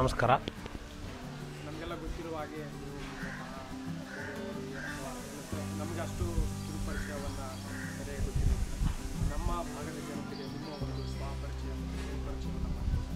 ನಮಸ್ಕಾರ ನಮಗೆಲ್ಲ ಗೊತ್ತಿರುವ ಹಾಗೆ ನೀವು ನಮಗೆ ಅಷ್ಟು ಕಿರುಪರಿಚಯವನ್ನು ಸರಿಯಾಗಿ ಗೊತ್ತಿಲ್ಲ ನಮ್ಮ ಭಾಗದ ಜನತೆಗೆ ನಿಮ್ಮ ಒಂದು ಸ್ವಪರಿಚಯ ಮತ್ತು ಕಿರುಪರಿಚಯವನ್ನು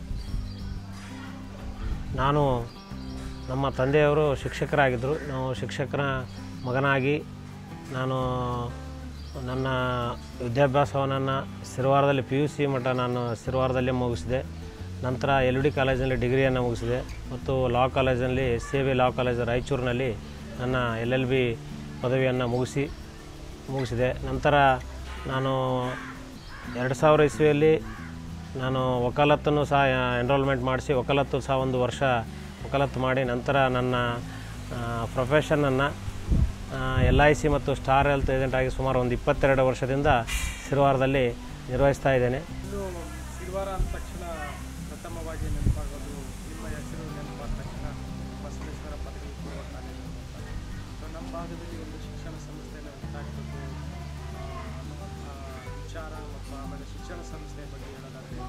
ಮಾಡಿ ನಾನು ನಮ್ಮ ತಂದೆಯವರು ಶಿಕ್ಷಕರಾಗಿದ್ದರು ನಾವು ಶಿಕ್ಷಕರ ಮಗನಾಗಿ ನಾನು ನನ್ನ ವಿದ್ಯಾಭ್ಯಾಸವನ್ನು ಸಿರವಾರದಲ್ಲಿ ಪಿ ಯು ಸಿ ಮಟ್ಟ ನಾನು ಸಿರವಾರದಲ್ಲೇ ಮುಗಿಸಿದೆ ನಂತರ ಎಲ್ ಡಿ ಕಾಲೇಜಿನಲ್ಲಿ ಡಿಗ್ರಿಯನ್ನು ಮುಗಿಸಿದೆ ಮತ್ತು ಲಾ ಕಾಲೇಜಿನಲ್ಲಿ S C B law college ರಾಯಚೂರಿನಲ್ಲಿ ನನ್ನ ಎಲ್ ಎಲ್ ಬಿ ಪದವಿಯನ್ನು ಮುಗಿಸಿ ಮುಗಿಸಿದೆ ನಂತರ ನಾನು ಎರಡು ಸಾವಿರ ಇಸ್ವಿಯಲ್ಲಿ ನಾನು ವಕಾಲತ್ತನ್ನು ಸಹ ಎನ್ರೋಲ್ಮೆಂಟ್ ಮಾಡಿಸಿ ವಕಾಲತ್ತು ಸಹ ಒಂದು ವರ್ಷ ವಕಾಲತ್ತು ಮಾಡಿ ನಂತರ ನನ್ನ ಪ್ರೊಫೆಷನನ್ನು ಎಲ್ ಐ ಸಿ ಮತ್ತು ಸ್ಟಾರ್ ಹೆಲ್ತ್ ಏಜೆಂಟ್ ಆಗಿ ಸುಮಾರು ಒಂದು ಇಪ್ಪತ್ತೆರಡು ವರ್ಷದಿಂದ ಸಿರುವಾರದಲ್ಲಿ ನಿರ್ವಹಿಸ್ತಾ ಇದ್ದೇನೆ ಇನ್ನು ಸಿಲ್ವಾರ ಅಂದ ತಕ್ಷಣ ಪ್ರಥಮವಾಗಿ ನೆನಪಾಗೋದು ನಿಮ್ಮ ಹೆಸರು ನೆನಪಾದ ತಕ್ಷಣ ಬಸವೇಶ್ವರ ಪದವಿ ಪೂರ್ವ ಕಾಲೇಜು ಅಂತ ಸೊ ನಮ್ಮ ಭಾಗದಲ್ಲಿ ಒಂದು ಶಿಕ್ಷಣ ಸಂಸ್ಥೆಯನ್ನು ಹೆಚ್ಚಾಗಬೇಕು ಅನ್ನುವಂಥ ವಿಚಾರ ಮತ್ತು ಆಮೇಲೆ ಶಿಕ್ಷಣ ಸಂಸ್ಥೆ ಬಗ್ಗೆ ಹೇಳೋದಾದರೆ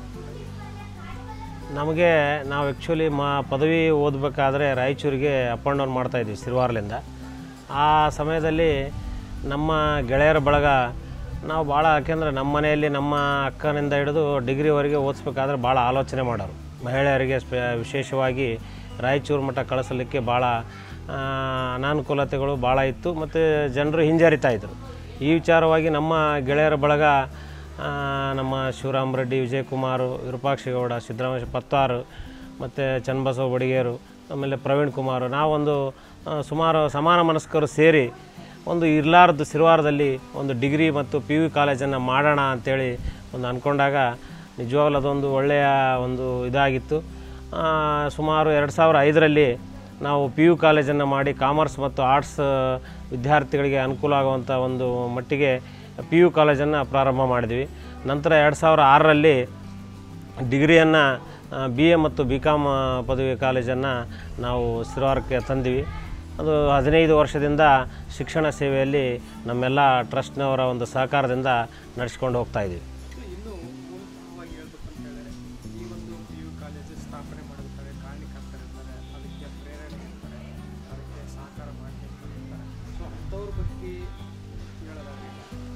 ನಮಗೆ ನಾವು ಆ್ಯಕ್ಚುಲಿ ಮಾ ಪದವಿ ಓದಬೇಕಾದ್ರೆ ರಾಯಚೂರಿಗೆ ಅಪ್ ಆ್ಯಂಡ್ ಡೌನ್ ಮಾಡ್ತಾಯಿದ್ವಿ ಸಿರುವಾರ್ಲಿಂದ ಆ ಸಮಯದಲ್ಲಿ ನಮ್ಮ ಗೆಳೆಯರ ಬಳಗ ನಾವು ಭಾಳ ಯಾಕೆಂದರೆ ನಮ್ಮ ಮನೆಯಲ್ಲಿ ನಮ್ಮ ಅಕ್ಕನಿಂದ ಹಿಡಿದು ಡಿಗ್ರಿವರೆಗೆ ಓದಿಸ್ಬೇಕಾದ್ರೆ ಭಾಳ ಆಲೋಚನೆ ಮಾಡೋರು ಮಹಿಳೆಯರಿಗೆ ಸ್ಪೆ ವಿಶೇಷವಾಗಿ ರಾಯಚೂರು ಮಟ್ಟ ಕಳಿಸಲಿಕ್ಕೆ ಭಾಳ ಆ, ಅನಾನುಕೂಲತೆಗಳು ಭಾಳ ಇತ್ತು ಮತ್ತು ಜನರು ಹಿಂಜರಿತಾ ಇದ್ದರು ಈ ವಿಚಾರವಾಗಿ ನಮ್ಮ ಗೆಳೆಯರ ಬಳಗ ಆ, ನಮ್ಮ ಶಿವರಾಮ್ ರೆಡ್ಡಿ ವಿಜಯಕುಮಾರ್ ವಿರೂಪಾಕ್ಷಿಗೌಡ ಸಿದ್ದರಾಮೇಶ ಪತ್ತಾರು ಮತ್ತು ಚನ್ನಬಸವ ಬಡಿಗೇರು ಆಮೇಲೆ ಪ್ರವೀಣ್ ಕುಮಾರ್ ನಾವೊಂದು ಆ, ಸುಮಾರು ಸಮಾನ ಮನಸ್ಕರು ಸೇರಿ ಒಂದು ಇರ್ಲಾರ್ದು ಸಿರುವಾರದಲ್ಲಿ ಒಂದು ಡಿಗ್ರಿ ಮತ್ತು ಪಿ ಯು ಕಾಲೇಜನ್ನು ಮಾಡೋಣ ಅಂಥೇಳಿ ಒಂದು ಅಂದ್ಕೊಂಡಾಗ ನಿಜವಾಗ್ಲೂ ಅದೊಂದು ಒಳ್ಳೆಯ ಒಂದು ಇದಾಗಿತ್ತು ಆ, ಸುಮಾರು ಎರಡು ಸಾವಿರ ಐದರಲ್ಲಿ ನಾವು ಪಿ ಯು ಕಾಲೇಜನ್ನು ಮಾಡಿ ಕಾಮರ್ಸ್ ಮತ್ತು ಆರ್ಟ್ಸ್ ವಿದ್ಯಾರ್ಥಿಗಳಿಗೆ ಅನುಕೂಲ ಆಗುವಂಥ ಒಂದು ಮಟ್ಟಿಗೆ ಪಿ ಯು ಕಾಲೇಜನ್ನು ಪ್ರಾರಂಭ ಮಾಡಿದ್ವಿ ನಂತರ ಎರಡು ಸಾವಿರ ಆರರಲ್ಲಿ ಡಿಗ್ರಿಯನ್ನು ಬಿ ಎ ಮತ್ತು ಬಿ ಕಾಮ್ ಪದವಿ ಕಾಲೇಜನ್ನು ನಾವು ಸಿರುವಾರಕ್ಕೆ ತಂದ್ವಿ ಅದು ಹದಿನೈದು ವರ್ಷದಿಂದ ಶಿಕ್ಷಣ ಸೇವೆಯಲ್ಲಿ ನಮ್ಮೆಲ್ಲ ಟ್ರಸ್ಟ್ನವರ ಒಂದು ಸಹಕಾರದಿಂದ ನಡೆಸ್ಕೊಂಡು ಹೋಗ್ತಾ ಇದ್ದೀವಿ ಇನ್ನು ಮೂಲಭೂತವಾಗಿ ಹೇಳ್ಬೇಕಂತ ಹೇಳಿದ್ರೆ ಈ ಒಂದು ಪಿ ಯು ಕಾಲೇಜು ಸ್ಥಾಪನೆ ಮಾಡಿರ್ತಾರೆ ಕಾರಣಕರ್ತರಿರ್ತಾರೆ ಅದಕ್ಕೆ ಪ್ರೇರಣೆ ಇರ್ತಾರೆ ಅದಕ್ಕೆ ಸಹಕಾರ ಮಾಡಲಿರ್ತಾರೆ ಸೊ ಅಂಥವ್ರ ಬಗ್ಗೆ ಹೇಳೋದಾದ್ರೆ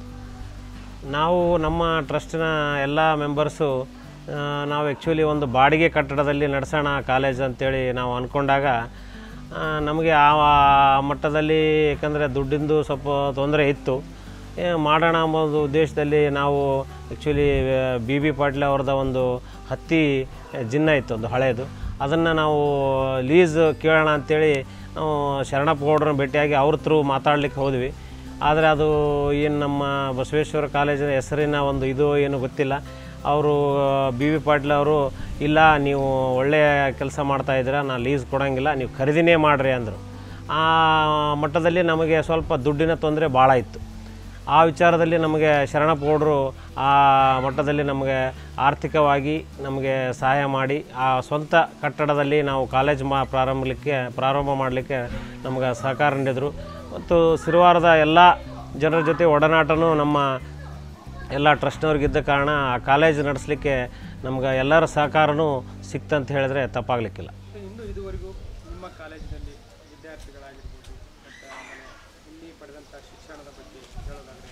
ನಾವು ನಮ್ಮ ಟ್ರಸ್ಟಿನ ಎಲ್ಲ ಮೆಂಬರ್ಸು ಆ, ನಾವು ಆ್ಯಕ್ಚುಲಿ ಒಂದು ಬಾಡಿಗೆ ಕಟ್ಟಡದಲ್ಲಿ ನಡೆಸೋಣ ಕಾಲೇಜ್ ಅಂತೇಳಿ ನಾವು ಅಂದ್ಕೊಂಡಾಗ ಆ, ನಮಗೆ ಆ ಆ ಮಟ್ಟದಲ್ಲಿ ಯಾಕಂದರೆ ದುಡ್ಡಿಂದು ಸ್ವಲ್ಪ ತೊಂದರೆ ಇತ್ತು ಏ, ಮಾಡೋಣ ಎಂಬ ಉದ್ದೇಶದಲ್ಲಿ ನಾವು ಆ್ಯಕ್ಚುಲಿ ಬಿ ಬಿ ಪಾಟೀಲ್ ಅವ್ರದ್ದು ಒಂದು ಹತ್ತಿ ಜಿನ್ನ ಇತ್ತು ಒಂದು ಹಳೇದು ಅದನ್ನು ನಾವು ಲೀಸ್ ಕೇಳೋಣ ಅಂತೇಳಿ ನಾವು ಶರಣಪ್ಪ ಗೌಡ್ರನ್ನ ಭೇಟಿಯಾಗಿ ಅವ್ರ ಥ್ರೂ ಮಾತಾಡ್ಲಿಕ್ಕೆ ಹೋದ್ವಿ ಆದರೆ ಅದು ಏನು ನಮ್ಮ ಬಸವೇಶ್ವರ ಕಾಲೇಜಿನ ಹೆಸರಿನ ಒಂದು ಇದು ಏನು ಗೊತ್ತಿಲ್ಲ ಅವರು ಬಿ ವಿ ಪಾಟೀಲ್ ಅವರು ಇಲ್ಲ ನೀವು ಒಳ್ಳೆಯ ಕೆಲಸ ಮಾಡ್ತಾ ಇದ್ದೀರಾ ನಾನು ಲೀಸ್ ಕೊಡೋಂಗಿಲ್ಲ ನೀವು ಖರೀದಿನೇ ಮಾಡಿರಿ ಅಂದರು ಆ ಮಟ್ಟದಲ್ಲಿ ನಮಗೆ ಸ್ವಲ್ಪ ದುಡ್ಡಿನ ತೊಂದರೆ ಭಾಳ ಇತ್ತು ಆ ವಿಚಾರದಲ್ಲಿ ನಮಗೆ ಶರಣಪ್ಪ ಗೌಡರು ಆ ಮಟ್ಟದಲ್ಲಿ ನಮಗೆ ಆರ್ಥಿಕವಾಗಿ ನಮಗೆ ಸಹಾಯ ಮಾಡಿ ಆ ಸ್ವಂತ ಕಟ್ಟಡದಲ್ಲಿ ನಾವು ಕಾಲೇಜ್ ಮಾ ಪ್ರಾರಂಭಲಿಕ್ಕೆ ಪ್ರಾರಂಭ ಮಾಡಲಿಕ್ಕೆ ನಮಗೆ ಸಹಕಾರ ನೀಡಿದರು ಮತ್ತು ಸಿರುವಾರದ ಎಲ್ಲ ಜನರ ಜೊತೆ ಒಡನಾಟನೂ ನಮ್ಮ ಎಲ್ಲ ಟ್ರಸ್ಟ್ನವ್ರಿಗಿದ್ದ ಕಾರಣ ಆ ಕಾಲೇಜ್ ನಡೆಸಲಿಕ್ಕೆ ನಮ್ಗೆ ಎಲ್ಲರ ಸಹಕಾರನೂ ಸಿಕ್ತಂತ ಹೇಳಿದ್ರೆ ತಪ್ಪಾಗಲಿಕ್ಕಿಲ್ಲ ಸೊ ಇನ್ನು ಇದುವರೆಗೂ ನಿಮ್ಮ ಕಾಲೇಜಿನಲ್ಲಿ ವಿದ್ಯಾರ್ಥಿಗಳಾಗಿರ್ಬೋದು ಮತ್ತು ಆಮೇಲೆ ಇಲ್ಲಿ ಪಡೆದಂಥ ಶಿಕ್ಷಣದ ಬಗ್ಗೆ ಹೇಳೋದಾದರೆ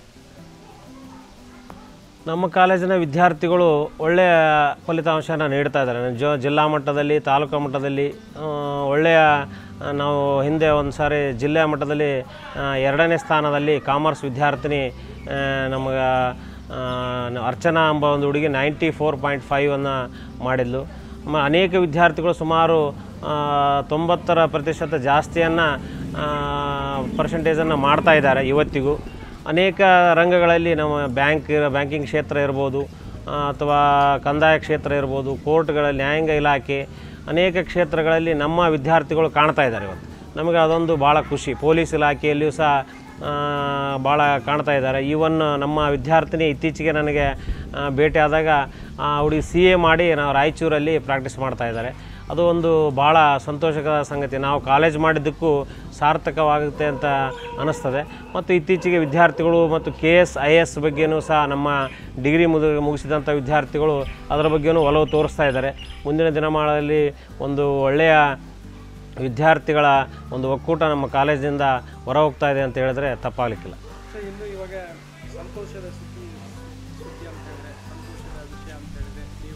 ನಮ್ಮ ಕಾಲೇಜಿನ ವಿದ್ಯಾರ್ಥಿಗಳು ಒಳ್ಳೆಯ ಫಲಿತಾಂಶನ ನೀಡ್ತಾ ಇದ್ದಾರೆ ಜೊ ಜಿಲ್ಲಾ ಮಟ್ಟದಲ್ಲಿ ತಾಲೂಕು ಮಟ್ಟದಲ್ಲಿ ಆ, ಒಳ್ಳೆಯ ಆ, ನಾವು ಹಿಂದೆ ಒಂದು ಸಾರಿ ಜಿಲ್ಲೆಯ ಮಟ್ಟದಲ್ಲಿ ಆ, ಎರಡನೇ ಸ್ಥಾನದಲ್ಲಿ ಕಾಮರ್ಸ್ ವಿದ್ಯಾರ್ಥಿನಿ ಆ, ನಮಗೆ ಆ, ಅರ್ಚನಾ ಎಂಬ ಒಂದು ಹುಡುಗಿ ನೈಂಟಿ ಫೋರ್ ಪಾಯಿಂಟ್ ಫೈವನ್ನು ಮಾಡಿದ್ಲು ಆಮೇಲೆ ಅನೇಕ ವಿದ್ಯಾರ್ಥಿಗಳು ಸುಮಾರು ಆ, ತೊಂಬತ್ತರ ಪ್ರತಿಶತ ಜಾಸ್ತಿಯನ್ನು ಪರ್ಸೆಂಟೇಜನ್ನು ಮಾಡ್ತಾ ಇದ್ದಾರೆ ಇವತ್ತಿಗೂ ಅನೇಕ ರಂಗಗಳಲ್ಲಿ ನಮ್ಮ ಬ್ಯಾಂಕ್ ಬ್ಯಾಂಕಿಂಗ್ ಕ್ಷೇತ್ರ ಇರ್ಬೋದು ಆ, ಅಥವಾ ಕಂದಾಯ ಕ್ಷೇತ್ರ ಇರ್ಬೋದು ಕೋರ್ಟ್ಗಳಲ್ಲಿ ನ್ಯಾಯಾಂಗ ಇಲಾಖೆ ಅನೇಕ ಕ್ಷೇತ್ರಗಳಲ್ಲಿ ನಮ್ಮ ವಿದ್ಯಾರ್ಥಿಗಳು ಕಾಣ್ತಾ ಇದ್ದಾರೆ ಇವತ್ತು ನಮಗೆ ಅದೊಂದು ಭಾಳ ಖುಷಿ ಪೊಲೀಸ್ ಇಲಾಖೆಯಲ್ಲಿಯೂ ಸಹ ಆ, ಭಾಳ ಕಾಣ್ತಾ ಇದ್ದಾರೆ ಈವನ್ ನಮ್ಮ ವಿದ್ಯಾರ್ಥಿನಿ ಇತ್ತೀಚೆಗೆ ನನಗೆ ಆ, ಭೇಟಿ ಆದಾಗ ಆ ಹುಡುಗಿ ಸಿ ಎ ಮಾಡಿ ನಾವು ರಾಯಚೂರಲ್ಲಿ ಪ್ರಾಕ್ಟೀಸ್ ಮಾಡ್ತಾ ಇದ್ದಾರೆ ಅದು ಒಂದು ಭಾಳ ಸಂತೋಷಕರ ಸಂಗತಿ ನಾವು ಕಾಲೇಜ್ ಮಾಡಿದ್ದಕ್ಕೂ ಸಾರ್ಥಕವಾಗುತ್ತೆ ಅಂತ ಅನ್ನಿಸ್ತದೆ ಮತ್ತು ಇತ್ತೀಚೆಗೆ ವಿದ್ಯಾರ್ಥಿಗಳು ಮತ್ತು ಕೆ ಎಸ್ ಐ ಎಸ್ ಬಗ್ಗೆಯೂ ಸಹ ನಮ್ಮ ಡಿಗ್ರಿ ಮುದ ಮುಗಿಸಿದಂಥ ವಿದ್ಯಾರ್ಥಿಗಳು ಅದರ ಬಗ್ಗೆಯೂ ಒಲವು ತೋರಿಸ್ತಾ ಇದ್ದಾರೆ ಮುಂದಿನ ದಿನಮಾನಗಳಲ್ಲಿ ಒಂದು ಒಳ್ಳೆಯ ವಿದ್ಯಾರ್ಥಿಗಳ ಒಂದು ಒಕ್ಕೂಟ ನಮ್ಮ ಕಾಲೇಜಿನಿಂದ ಹೊರ ಹೋಗ್ತಾ ಇದೆ ಅಂತ ಹೇಳಿದ್ರೆ ತಪ್ಪಾಗಲಿಕ್ಕಿಲ್ಲ ಸೊ ಇನ್ನು ಇವಾಗ ಸಂತೋಷದ ಸುದ್ದಿ ಸುದ್ದಿ ಅಂತ ಹೇಳಿದ್ರೆ ಸಂತೋಷದ ವಿಷಯ ಅಂತ ಹೇಳಿದ್ರೆ ನೀವು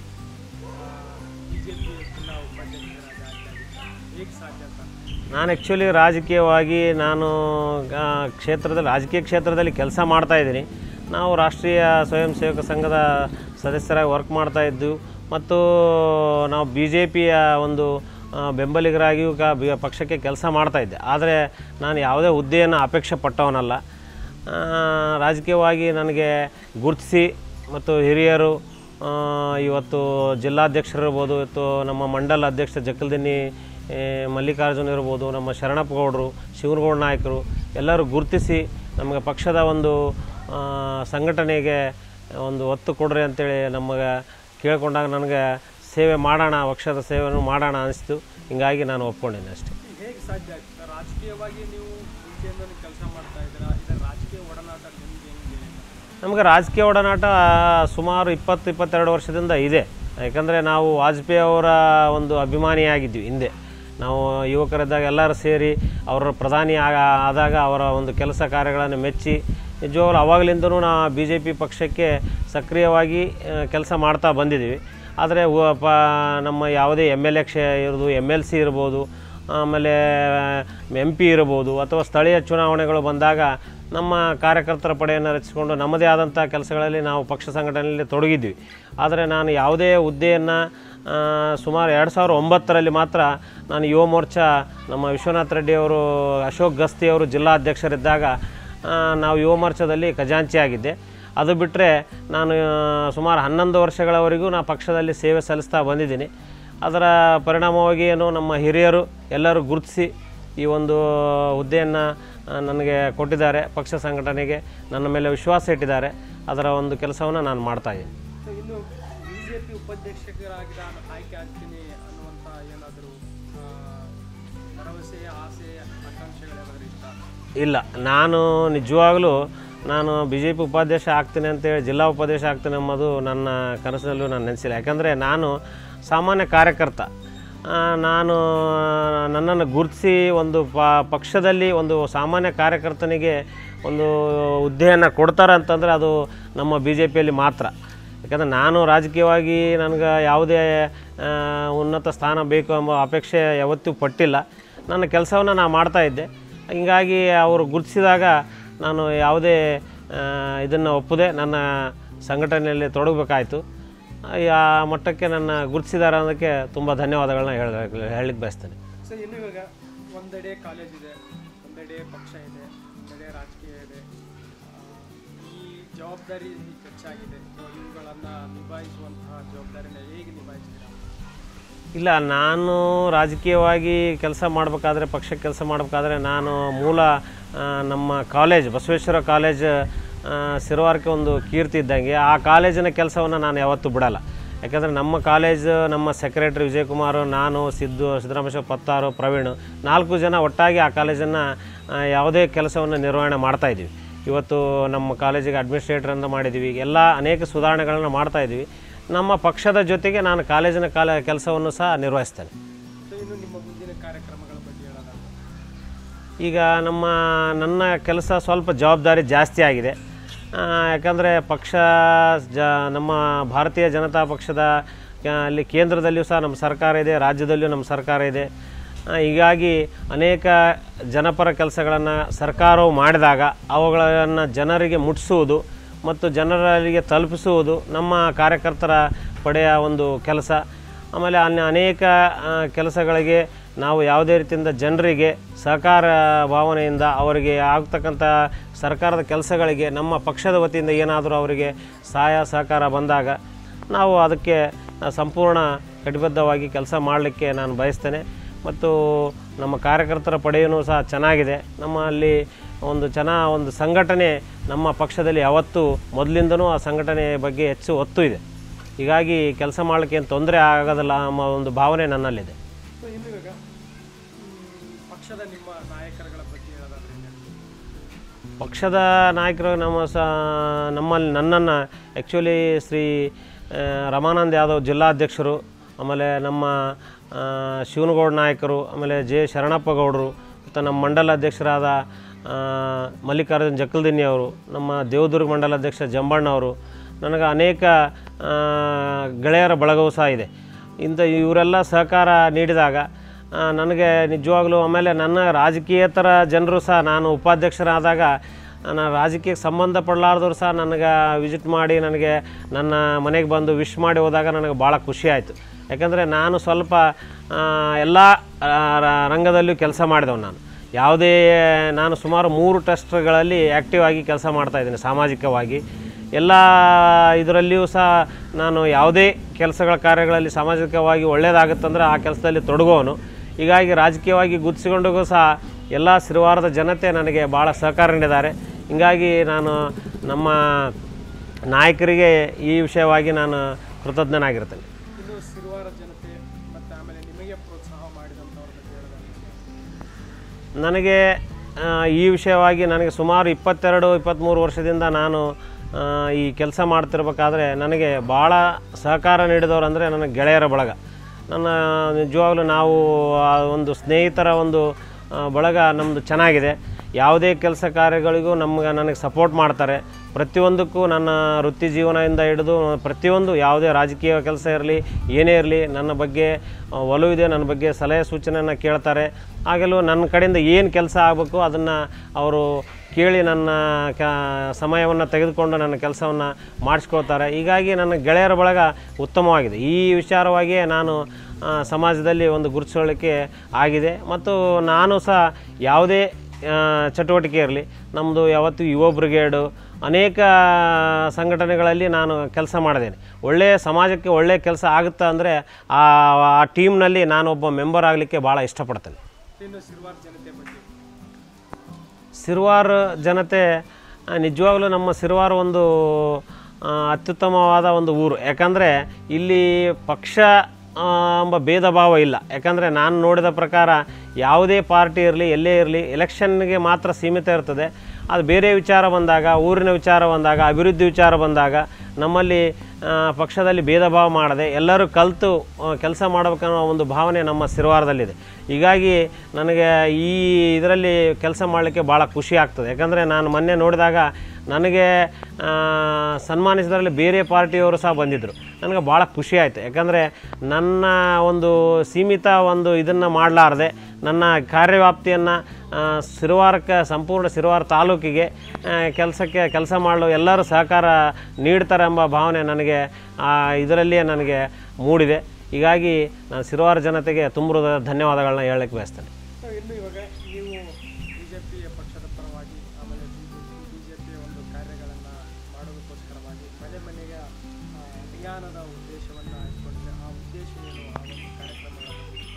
ಬಿ ಜೆ ಪಿ ಜಿಲ್ಲಾ ಉಪಾಧ್ಯಕ್ಷರಾಗಿ ಆಯ್ಕೆ ಹೇಗೆ ಸಾಧ್ಯ ಅಂತ ನಾನು ಆ್ಯಕ್ಚುಲಿ ರಾಜಕೀಯವಾಗಿ ನಾನು ಆ, ಕ್ಷೇತ್ರದಲ್ಲಿ ರಾಜಕೀಯ ಕ್ಷೇತ್ರದಲ್ಲಿ ಕೆಲಸ ಮಾಡ್ತಾ ಇದ್ದೀನಿ ನಾವು ರಾಷ್ಟ್ರೀಯ ಸ್ವಯಂ ಸೇವಕ ಸಂಘದ ಸದಸ್ಯರಾಗಿ ವರ್ಕ್ ಮಾಡ್ತಾ ಇದ್ದು ಮತ್ತು ನಾವು ಬಿ ಜೆ ಪಿಯ ಒಂದು ಆ, ಬೆಂಬಲಿಗರಾಗಿಯೂ ಕ ಬಿ- ಪಕ್ಷಕ್ಕೆ ಕೆಲಸ ಮಾಡ್ತಾ ಇದ್ದೆ ಆದರೆ ನಾನು ಯಾವುದೇ ಹುದ್ದೆಯನ್ನು ಅಪೇಕ್ಷೆ ಪಟ್ಟವನಲ್ಲ ಆ, ರಾಜಕೀಯವಾಗಿ ನನಗೆ ಗುರುತಿಸಿ ಮತ್ತು ಹಿರಿಯರು ಆ, ಇವತ್ತು ಜಿಲ್ಲಾಧ್ಯಕ್ಷರಿರ್ಬೋದು ಇವತ್ತು ನಮ್ಮ ಮಂಡಲ ಅಧ್ಯಕ್ಷ ಜಕ್ಕಲ್ದಿನ್ನಿ ಏ, ಮಲ್ಲಿಕಾರ್ಜುನ್ ಇರ್ಬೋದು ನಮ್ಮ ಶರಣಪ್ಪ ಗೌಡರು ಶಿವನಗೌಡ ನಾಯಕರು ಎಲ್ಲರೂ ಗುರುತಿಸಿ ನಮಗೆ ಪಕ್ಷದ ಒಂದು ಆ, ಸಂಘಟನೆಗೆ ಒಂದು ಒತ್ತು ಕೊಡ್ರಿ ಅಂತೇಳಿ ನಮಗೆ ಕೇಳ್ಕೊಂಡಾಗ ನನಗೆ ಸೇವೆ ಮಾಡೋಣ ಪಕ್ಷದ ಸೇವೆಯನ್ನು ಮಾಡೋಣ ಅನಿಸ್ತು ಹಿಂಗಾಗಿ ನಾನು ಒಪ್ಕೊಂಡಿದ್ದೆ ಅಷ್ಟೇ ಹೇಗೆ ಸಾಧ್ಯ ಆಗ್ತದೆ ರಾಜಕೀಯವಾಗಿ ನೀವು ಮುಂಚೆಯಿಂದ ಕೆಲಸ ಮಾಡ್ತಾ ಇದ್ದೀರಾ ಇದರ ರಾಜಕೀಯ ಒಡನಾಟ ನಿಮ್ಗೆ ಹೆಂಗೆ ನಮಗೆ ರಾಜಕೀಯ ಒಡನಾಟ ಸುಮಾರು ಇಪ್ಪತ್ತು ಇಪ್ಪತ್ತೆರಡು ವರ್ಷದಿಂದ ಇದೆ ಯಾಕಂದರೆ ನಾವು ವಾಜಪೇಯಿ ಅವರ ಒಂದು ಅಭಿಮಾನಿಯಾಗಿದ್ವಿ ಹಿಂದೆ ನಾವು ಯುವಕರಿದ್ದಾಗ ಎಲ್ಲರೂ ಸೇರಿ ಅವರ ಪ್ರಧಾನಿ ಆಗ- ಆದಾಗ ಅವರ ಒಂದು ಕೆಲಸ ಕಾರ್ಯಗಳನ್ನು ಮೆಚ್ಚಿ ನಿಜವಾಗ್ಲೂ ಅವಾಗಲಿಂದನೂ ನಾ ಬಿ ಜೆ ಪಿ ಪಕ್ಷಕ್ಕೆ ಸಕ್ರಿಯವಾಗಿ ಕೆಲಸ ಮಾಡ್ತಾ ಬಂದಿದ್ದೀವಿ ಆದರೆ ವ- ಪ ನಮ್ಮ ಯಾವುದೇ ಎಮ್ ಎಲ್ ಎ ಕ್ಷೇ ಇರ್ಬೋದು ಎಮ್ ಎಲ್ ಸಿ ಇರ್ಬೋದು ಆಮೇಲೆ ಎಂ ಪಿ ಇರ್ಬೋದು ಅಥವಾ ಸ್ಥಳೀಯ ಚುನಾವಣೆಗಳು ಬಂದಾಗ ನಮ್ಮ ಕಾರ್ಯಕರ್ತರ ಪಡೆಯನ್ನು ರಚಿಸಿಕೊಂಡು ನಮ್ಮದೇ ಆದಂಥ ಕೆಲಸಗಳಲ್ಲಿ ನಾವು ಪಕ್ಷ ಸಂಘಟನೆಯಲ್ಲಿ ತೊಡಗಿದ್ವಿ ಆದರೆ ನಾನು ಯಾವುದೇ ಹುದ್ದೆಯನ್ನು ಸುಮಾರು ಎರಡು ಸಾವಿರ ಒಂಬತ್ತರಲ್ಲಿ ಮಾತ್ರ ನಾನು ಯುವ ಮೋರ್ಚಾ ನಮ್ಮ ವಿಶ್ವನಾಥ್ ರೆಡ್ಡಿ ಅವರು ಅಶೋಕ್ ಗಸ್ತಿ ಅವರು ಜಿಲ್ಲಾಧ್ಯಕ್ಷರಿದ್ದಾಗ ಆ, ನಾವು ಯುವ ಮೋರ್ಚಾದಲ್ಲಿ ಖಜಾಂಚಿ ಆಗಿದ್ದೆ ಅದು ಬಿಟ್ಟರೆ ನಾನು ಆ, ಸುಮಾರು ಹನ್ನೊಂದು ವರ್ಷಗಳವರೆಗೂ ನಾನು ಪಕ್ಷದಲ್ಲಿ ಸೇವೆ ಸಲ್ಲಿಸ್ತಾ ಬಂದಿದ್ದೀನಿ ಅದರ ಪರಿಣಾಮವಾಗಿ ಏನು ನಮ್ಮ ಹಿರಿಯರು ಎಲ್ಲರೂ ಗುರುತಿಸಿ ಈ ಒಂದು ಹುದ್ದೆಯನ್ನು ನನಗೆ ಕೊಟ್ಟಿದ್ದಾರೆ ಪಕ್ಷ ಸಂಘಟನೆಗೆ ನನ್ನ ಮೇಲೆ ವಿಶ್ವಾಸ ಇಟ್ಟಿದ್ದಾರೆ ಅದರ ಒಂದು ಕೆಲಸವನ್ನು ನಾನು ಮಾಡ್ತಾಯಿದ್ದೀನಿ ಸೊ ಇನ್ನು ಬಿ ಜೆ ಪಿ ಉಪಾಧ್ಯಕ್ಷರಾಗಿ ನಾನು ಆಯ್ಕೆ ಆಗ್ತೀನಿ ಅನ್ನುವಂಥ ಏನಾದರೂ ಭರವಸೆ ಆಸೆ ಆಕಾಂಕ್ಷೆಗಳೇನಾದರೂ ಇತ್ತಾ ಇಲ್ಲ ನಾನು ನಿಜವಾಗಲೂ ನಾನು ಬಿ ಜೆ ಪಿ ಉಪಾಧ್ಯಕ್ಷ ಆಗ್ತೀನಿ ಅಂತೇಳಿ ಜಿಲ್ಲಾ ಉಪಾಧ್ಯಕ್ಷ ಆಗ್ತೀನಿ ಎಂಬುದು ನನ್ನ ಕನಸಿನಲ್ಲೂ ನಾನು ನೆನೆಸಿಲ್ಲ ಯಾಕಂದರೆ ನಾನು ಸಾಮಾನ್ಯ ಕಾರ್ಯಕರ್ತ ಆ, ನಾನು ನನ್ನನ್ನು ಗುರುತಿಸಿ ಒಂದು ಪ ಪಕ್ಷದಲ್ಲಿ ಒಂದು ಸಾಮಾನ್ಯ ಕಾರ್ಯಕರ್ತನಿಗೆ ಒಂದು ಹುದ್ದೆಯನ್ನು ಕೊಡ್ತಾರೆ ಅಂತಂದರೆ ಅದು ನಮ್ಮ ಬಿ ಜೆ ಪಿಯಲ್ಲಿ ಮಾತ್ರ ಯಾಕಂದರೆ ನಾನು ರಾಜಕೀಯವಾಗಿ ನನಗೆ ಯಾವುದೇ ಆ, ಉನ್ನತ ಸ್ಥಾನ ಬೇಕು ಎಂಬ ಅಪೇಕ್ಷೆ ಯಾವತ್ತೂ ಪಟ್ಟಿಲ್ಲ ನನ್ನ ಕೆಲಸವನ್ನು ನಾನು ಮಾಡ್ತಾಯಿದ್ದೆ ಹೀಗಾಗಿ ಅವರು ಗುರುತಿಸಿದಾಗ ನಾನು ಯಾವುದೇ ಇದನ್ನು ಒಪ್ಪದೆ ನನ್ನ ಸಂಘಟನೆಯಲ್ಲಿ ತೊಡಗಬೇಕಾಯಿತು ಆ ಮಟ್ಟಕ್ಕೆ ನನ್ನ ಗುರುತಿಸಿದ್ದಾರೆ ಅನ್ನೋದಕ್ಕೆ ತುಂಬ ಧನ್ಯವಾದಗಳನ್ನ ಹೇಳ ಹೇಳಲಿಕ್ಕೆ ಬಯಸ್ತೇನೆ ಸೊ ಇನ್ನು ಇವಾಗ ಒಂದೆಡೆ ಕಾಲೇಜ್ ಇದೆ ಒಂದೆಡೆ ಪಕ್ಷ ಇದೆ ಒಂದೆಡೆ ರಾಜಕೀಯ ಇದೆ ಆ, ಈ ಜವಾಬ್ದಾರಿ ಹೆಚ್ಚಾಗಿದೆ ಸೊ ಇವುಗಳನ್ನು ನಿಭಾಯಿಸುವಂತಹ ಜವಾಬ್ದಾರಿನ ಹೇಗೆ ನಿಭಾಯಿಸ್ತೀರಾ ಇಲ್ಲ ನಾನು ರಾಜಕೀಯವಾಗಿ ಕೆಲಸ ಮಾಡಬೇಕಾದ್ರೆ ಪಕ್ಷಕ್ಕೆ ಕೆಲಸ ಮಾಡಬೇಕಾದ್ರೆ ನಾನು ಮೂಲ ಆ, ನಮ್ಮ ಕಾಲೇಜ್ ಬಸವೇಶ್ವರ ಕಾಲೇಜ್ ಆ, ಸಿರುವಾರಕ್ಕೆ ಒಂದು ಕೀರ್ತಿ ಇದ್ದಂಗೆ ಆ ಕಾಲೇಜಿನ ಕೆಲಸವನ್ನು ನಾನು ಯಾವತ್ತೂ ಬಿಡಲ್ಲ ಯಾಕಂದರೆ ನಮ್ಮ ಕಾಲೇಜ್ ನಮ್ಮ ಸೆಕ್ರೆಟರಿ ವಿಜಯಕುಮಾರ್ ನಾನು ಸಿದ್ದು ಸಿದ್ದರಾಮೇಶ್ವರ ಪತ್ತಾರು ಪ್ರವೀಣ್ ನಾಲ್ಕು ಜನ ಒಟ್ಟಾಗಿ ಆ ಕಾಲೇಜನ್ನು ಆ, ಯಾವುದೇ ಕೆಲಸವನ್ನು ನಿರ್ವಹಣೆ ಮಾಡ್ತಾಯಿದ್ದೀವಿ ಇವತ್ತು ನಮ್ಮ ಕಾಲೇಜಿಗೆ ಅಡ್ಮಿನಿಸ್ಟ್ರೇಟರ್ ಅಂತ ಮಾಡಿದ್ದೀವಿ ಎಲ್ಲ ಅನೇಕ ಸುಧಾರಣೆಗಳನ್ನು ಮಾಡ್ತಾಯಿದ್ದೀವಿ ನಮ್ಮ ಪಕ್ಷದ ಜೊತೆಗೆ ನಾನು ಕಾಲೇಜಿನ ಕಾಲ ಕೆಲಸವನ್ನು ಸಹ ನಿರ್ವಹಿಸ್ತೇನೆ ಸೊ ಇನ್ನು ನಿಮ್ಮ ಮುಂದಿನ ಕಾರ್ಯಕ್ರಮಗಳ ಬಗ್ಗೆ ಹೇಳೋದಾದ್ರೆ ಈಗ ನಮ್ಮ ನನ್ನ ಕೆಲಸ ಸ್ವಲ್ಪ ಜವಾಬ್ದಾರಿ ಜಾಸ್ತಿ ಆಗಿದೆ ಆ, ಯಾಕಂದರೆ ಪಕ್ಷ ಜ ನಮ್ಮ ಭಾರತೀಯ ಜನತಾ ಪಕ್ಷದ ಆ, ಅಲ್ಲಿ ಕೇಂದ್ರದಲ್ಲಿಯೂ ಸಹ ನಮ್ಮ ಸರ್ಕಾರ ಇದೆ ರಾಜ್ಯದಲ್ಲಿಯೂ ನಮ್ಮ ಸರ್ಕಾರ ಇದೆ ಆ, ಹೀಗಾಗಿ ಅನೇಕ ಜನಪರ ಕೆಲಸಗಳನ್ನು ಸರ್ಕಾರವು ಮಾಡಿದಾಗ ಅವುಗಳನ್ನು ಜನರಿಗೆ ಮುಟ್ಟಿಸುವುದು ಮತ್ತು ಜನರಿಗೆ ತಲುಪಿಸುವುದು ನಮ್ಮ ಕಾರ್ಯಕರ್ತರ ಪಡೆಯ ಒಂದು ಕೆಲಸ ಆಮೇಲೆ ಅನ್ನ ಅನೇಕ ಆ, ಕೆಲಸಗಳಿಗೆ ನಾವು ಯಾವುದೇ ರೀತಿಯಿಂದ ಜನರಿಗೆ ಸಹಕಾರ ಭಾವನೆಯಿಂದ ಅವರಿಗೆ ಆಗ್ತಕ್ಕಂಥ ಸರ್ಕಾರದ ಕೆಲಸಗಳಿಗೆ ನಮ್ಮ ಪಕ್ಷದ ವತಿಯಿಂದ ಏನಾದರೂ ಅವರಿಗೆ ಸಹಾಯ ಸಹಕಾರ ಬಂದಾಗ ನಾವು ಅದಕ್ಕೆ ಆ, ಸಂಪೂರ್ಣ ಕಟಿಬದ್ಧವಾಗಿ ಕೆಲಸ ಮಾಡಲಿಕ್ಕೆ ನಾನು ಬಯಸ್ತೇನೆ ಮತ್ತು ನಮ್ಮ ಕಾರ್ಯಕರ್ತರ ಪಡೆಯೂ ಸಹ ಚೆನ್ನಾಗಿದೆ ನಮ್ಮಲ್ಲಿ ಒಂದು ಚೆನ್ನ ಒಂದು ಸಂಘಟನೆ ನಮ್ಮ ಪಕ್ಷದಲ್ಲಿ ಯಾವತ್ತೂ ಮೊದಲಿಂದನೂ ಆ ಸಂಘಟನೆ ಬಗ್ಗೆ ಹೆಚ್ಚು ಒತ್ತು ಇದೆ ಹೀಗಾಗಿ ಕೆಲಸ ಮಾಡಲಿಕ್ಕೆ ಏನು ತೊಂದರೆ ಆಗೋದಿಲ್ಲ ಅನ್ನೋ ಒಂದು ಭಾವನೆ ನನ್ನಲ್ಲಿದೆ ಸೊ ಇನ್ನು ಇವಾಗ ಮ್, ಪಕ್ಷದ ನಿಮ್ಮ ನಾಯಕರುಗಳ ಬಗ್ಗೆ ಹೇಳೋದಾದ್ರೆ ಏನ್ ಹೇಳ್ತೀರಿ? ಪಕ್ಷದ ನಾಯಕರು ನಮ್ಮ ಸ ನಮ್ಮಲ್ಲಿ ನನ್ನನ್ನು ಆ್ಯಕ್ಚುಲಿ ಶ್ರೀ ಆ, ರಮಾನಂದ್ ಯಾದವ್ ಜಿಲ್ಲಾಧ್ಯಕ್ಷರು ಆಮೇಲೆ ನಮ್ಮ ಆ, ಶಿವನಗೌಡ ನಾಯಕರು ಆಮೇಲೆ ಜೆ ಶರಣಪ್ಪ ಗೌಡರು ಮತ್ತು ನಮ್ಮ ಮಂಡಲ ಅಧ್ಯಕ್ಷರಾದ ಆ, ಮಲ್ಲಿಕಾರ್ಜುನ್ ಜಕ್ಕಲ್ದಿನ್ನಿ ಅವರು ನಮ್ಮ ದೇವದುರ್ಗ ಮಂಡಲ ಅಧ್ಯಕ್ಷ ಜಂಬಣ್ಣ ಅವರು ನನಗೆ ಅನೇಕ ಆ, ಗೆಳೆಯರ ಬಳಗವೂ ಸಹ ಇದೆ ಇಂಥ ಇವರೆಲ್ಲ ಸಹಕಾರ ನೀಡಿದಾಗ ಆ, ನನಗೆ ನಿಜವಾಗ್ಲೂ ಆಮೇಲೆ ನನ್ನ ರಾಜಕೀಯೇತರ ಜನರು ಸಹ ನಾನು ಉಪಾಧ್ಯಕ್ಷರಾದಾಗ ನಾನು ರಾಜಕೀಯಕ್ಕೆ ಸಂಬಂಧಪಡಲಾರ್ದವ್ರು ಸಹ ನನಗೆ ವಿಸಿಟ್ ಮಾಡಿ ನನಗೆ ನನ್ನ ಮನೆಗೆ ಬಂದು ವಿಶ್ ಮಾಡಿ ಹೋದಾಗ ನನಗೆ ಭಾಳ ಖುಷಿ ಆಯಿತು ಯಾಕಂದರೆ ನಾನು ಸ್ವಲ್ಪ ಎಲ್ಲ ರಂಗದಲ್ಲೂ ಕೆಲಸ ಮಾಡಿದವು ನಾನು ಯಾವುದೇ ನಾನು ಸುಮಾರು ಮೂರು ಟ್ರಸ್ಟ್ಗಳಲ್ಲಿ ಆ್ಯಕ್ಟಿವ್ ಆಗಿ ಕೆಲಸ ಮಾಡ್ತಾಯಿದ್ದೀನಿ ಸಾಮಾಜಿಕವಾಗಿ ಎಲ್ಲ ಇದರಲ್ಲಿಯೂ ಸಹ ನಾನು ಯಾವುದೇ ಕೆಲಸಗಳ ಕಾರ್ಯಗಳಲ್ಲಿ ಸಾಮಾಜಿಕವಾಗಿ ಒಳ್ಳೆಯದಾಗುತ್ತಂದ್ರೆ ಆ ಕೆಲಸದಲ್ಲಿ ತೊಡಗೋನು ಹೀಗಾಗಿ ರಾಜಕೀಯವಾಗಿ ಗುರುತಿಸಿಕೊಂಡೂ ಸಹ ಎಲ್ಲ ಸಿರುವಾರದ ಜನತೆ ನನಗೆ ಭಾಳ ಸಹಕಾರ ನೀಡಿದ್ದಾರೆ ಹೀಗಾಗಿ ನಾನು ನಮ್ಮ ನಾಯಕರಿಗೆ ಈ ವಿಷಯವಾಗಿ ನಾನು ಕೃತಜ್ಞನಾಗಿರ್ತೇನೆ ಇನ್ನು ಸಿರುವಾರ ಜನತೆ ಮತ್ತು ಆಮೇಲೆ ನಿಮಗೆ ಪ್ರೋತ್ಸಾಹ ಮಾಡಿದಂಥವ್ರ ಬಗ್ಗೆ ಹೇಳೋದಾದ್ರೆ ನನಗೆ ಆ, ಈ ವಿಷಯವಾಗಿ ನನಗೆ ಸುಮಾರು ಇಪ್ಪತ್ತೆರಡು ಇಪ್ಪತ್ತ್ಮೂರು ವರ್ಷದಿಂದ ನಾನು ಆ, ಈ ಕೆಲಸ ಮಾಡ್ತಿರ್ಬೇಕಾದ್ರೆ ನನಗೆ ಭಾಳ ಸಹಕಾರ ನೀಡಿದವರು ಅಂದರೆ ನನ್ನ ಗೆಳೆಯರ ಬಳಗ ನನ್ನ ನಿಜವಾಗ್ಲೂ ನಾವು ಆ ಒಂದು ಸ್ನೇಹಿತರ ಒಂದು ಆ, ಬಳಗ ನಮ್ಮದು ಚೆನ್ನಾಗಿದೆ ಯಾವುದೇ ಕೆಲಸ ಕಾರ್ಯಗಳಿಗೂ ನಮ್ಗೆ ನನಗೆ ಸಪೋರ್ಟ್ ಮಾಡ್ತಾರೆ ಪ್ರತಿಯೊಂದಕ್ಕೂ ನನ್ನ ವೃತ್ತಿ ಜೀವನದಿಂದ ಹಿಡಿದು ಪ್ರತಿಯೊಂದು ಯಾವುದೇ ರಾಜಕೀಯ ಕೆಲಸ ಇರಲಿ ಏನೇ ಇರಲಿ ನನ್ನ ಬಗ್ಗೆ ಆ, ಒಲವಿದೆ ನನ್ನ ಬಗ್ಗೆ ಸಲಹೆ ಸೂಚನೆಯನ್ನು ಕೇಳ್ತಾರೆ ಆಗಲೂ ನನ್ನ ಕಡೆಯಿಂದ ಏನು ಕೆಲಸ ಆಗಬೇಕು ಅದನ್ನು ಅವರು ಕೇಳಿ ನನ್ನ ಕ ಸಮಯವನ್ನು ತೆಗೆದುಕೊಂಡು ನನ್ನ ಕೆಲಸವನ್ನು ಮಾಡಿಸ್ಕೊಳ್ತಾರೆ ಹೀಗಾಗಿ ನನ್ನ ಗೆಳೆಯರ ಬಳಗ ಉತ್ತಮವಾಗಿದೆ ಈ ವಿಚಾರವಾಗಿಯೇ ನಾನು ಆ, ಸಮಾಜದಲ್ಲಿ ಒಂದು ಗುರುತಿಸಲಿಕ್ಕೆ ಆಗಿದೆ ಮತ್ತು ನಾನು ಸಹ ಯಾವುದೇ ಆ, ಚಟುವಟಿಕೆ ಇರಲಿ ನಮ್ಮದು ಯಾವತ್ತೂ ಯುವ ಬ್ರಿಗೇಡು ಅನೇಕ ಸಂಘಟನೆಗಳಲ್ಲಿ ನಾನು ಕೆಲಸ ಮಾಡಿದ್ದೇನೆ ಒಳ್ಳೆಯ ಸಮಾಜಕ್ಕೆ ಒಳ್ಳೆಯ ಕೆಲಸ ಆಗುತ್ತಾ ಅಂದರೆ ಆ ಆ ಟೀಮ್ನಲ್ಲಿ ನಾನೊಬ್ಬ ಮೆಂಬರ್ ಆಗಲಿಕ್ಕೆ ಭಾಳ ಇಷ್ಟಪಡ್ತೇನೆ ಇನ್ನು ಸಿರುವಾರ ಜನತೆ ಬಗ್ಗೆ ಸಿರುವಾರ ಜನತೆ ಆ, ನಿಜವಾಗ್ಲೂ ನಮ್ಮ ಸಿರುವಾರ ಒಂದು ಆ, ಅತ್ಯುತ್ತಮವಾದ ಒಂದು ಊರು ಯಾಕಂದರೆ ಇಲ್ಲಿ ಪಕ್ಷ ಆ, ಎಂಬ ಭೇದ ಭಾವ ಇಲ್ಲ ಯಾಕಂದರೆ ನಾನು ನೋಡಿದ ಪ್ರಕಾರ ಯಾವುದೇ ಪಾರ್ಟಿ ಇರಲಿ ಎಲ್ಲೇ ಇರಲಿ ಎಲೆಕ್ಷನ್ಗೆ ಮಾತ್ರ ಸೀಮಿತ ಇರ್ತದೆ ಅದು ಬೇರೆ ವಿಚಾರ ಬಂದಾಗ ಊರಿನ ವಿಚಾರ ಬಂದಾಗ ಅಭಿವೃದ್ಧಿ ವಿಚಾರ ಬಂದಾಗ ನಮ್ಮಲ್ಲಿ ಆ, ಪಕ್ಷದಲ್ಲಿ ಭೇದ ಭಾವ ಮಾಡದೆ ಎಲ್ಲರೂ ಕಲಿತು ಕೆಲಸ ಮಾಡಬೇಕನ್ನೋ ಒಂದು ಭಾವನೆ ನಮ್ಮ ಸಿರುವಾರದಲ್ಲಿದೆ ಹೀಗಾಗಿ ನನಗೆ ಈ ಇದರಲ್ಲಿ ಕೆಲಸ ಮಾಡಲಿಕ್ಕೆ ಭಾಳ ಖುಷಿ ಆಗ್ತದೆ ಯಾಕಂದರೆ ನಾನು ಮೊನ್ನೆ ನೋಡಿದಾಗ ನನಗೆ ಆ, ಸನ್ಮಾನಿಸಿದ್ರಲ್ಲಿ ಬೇರೆ ಪಾರ್ಟಿಯವರು ಸಹ ಬಂದಿದ್ದರು ನನಗೆ ಭಾಳ ಖುಷಿ ಆಯಿತು ಯಾಕಂದರೆ ನನ್ನ ಒಂದು ಸೀಮಿತ ಒಂದು ಇದನ್ನು ಮಾಡಲಾರ್ದೆ ನನ್ನ ಕಾರ್ಯವ್ಯಾಪ್ತಿಯನ್ನು ಸಿರುವಾರಕ್ಕೆ ಸಂಪೂರ್ಣ ಸಿರುವಾರ ತಾಲೂಕಿಗೆ ಕೆಲಸಕ್ಕೆ ಕೆಲಸ ಮಾಡಲು ಎಲ್ಲರೂ ಸಹಕಾರ ನೀಡ್ತಾರೆ ಎಂಬ ಭಾವನೆ ನನಗೆ ಆ, ಇದರಲ್ಲಿಯೇ ನನಗೆ ಮೂಡಿದೆ ಹೀಗಾಗಿ ನಾನು ಸಿರುವಾರ ಜನತೆಗೆ ತುಂಬ ಧನ್ಯವಾದಗಳನ್ನ ಹೇಳಕ್ಕೆ ಬಯಸ್ತೇನೆ ಸೊ ಇನ್ನು ಇವಾಗ ನೀವು ಬಿ ಜೆ ಪಿ ಪಕ್ಷದ ಪರವಾಗಿ ಆಮೇಲೆ ಬಿ ಜೆ ಪಿಯ ಒಂದು ಕಾರ್ಯಗಳನ್ನು ಮಾಡೋದಕ್ಕೋಸ್ಕರವಾಗಿ ಮನೆ ಮನೆಗೆ ಆ, ಅಭಿಯಾನದ ಉದ್ದೇಶವನ್ನು ಇಟ್ಕೊಂಡಿದೆ ಆ ಉದ್ದೇಶ ಏನು ಆ ಒಂದು ಕಾರ್ಯಕ್ರಮಗಳಲ್ಲಿ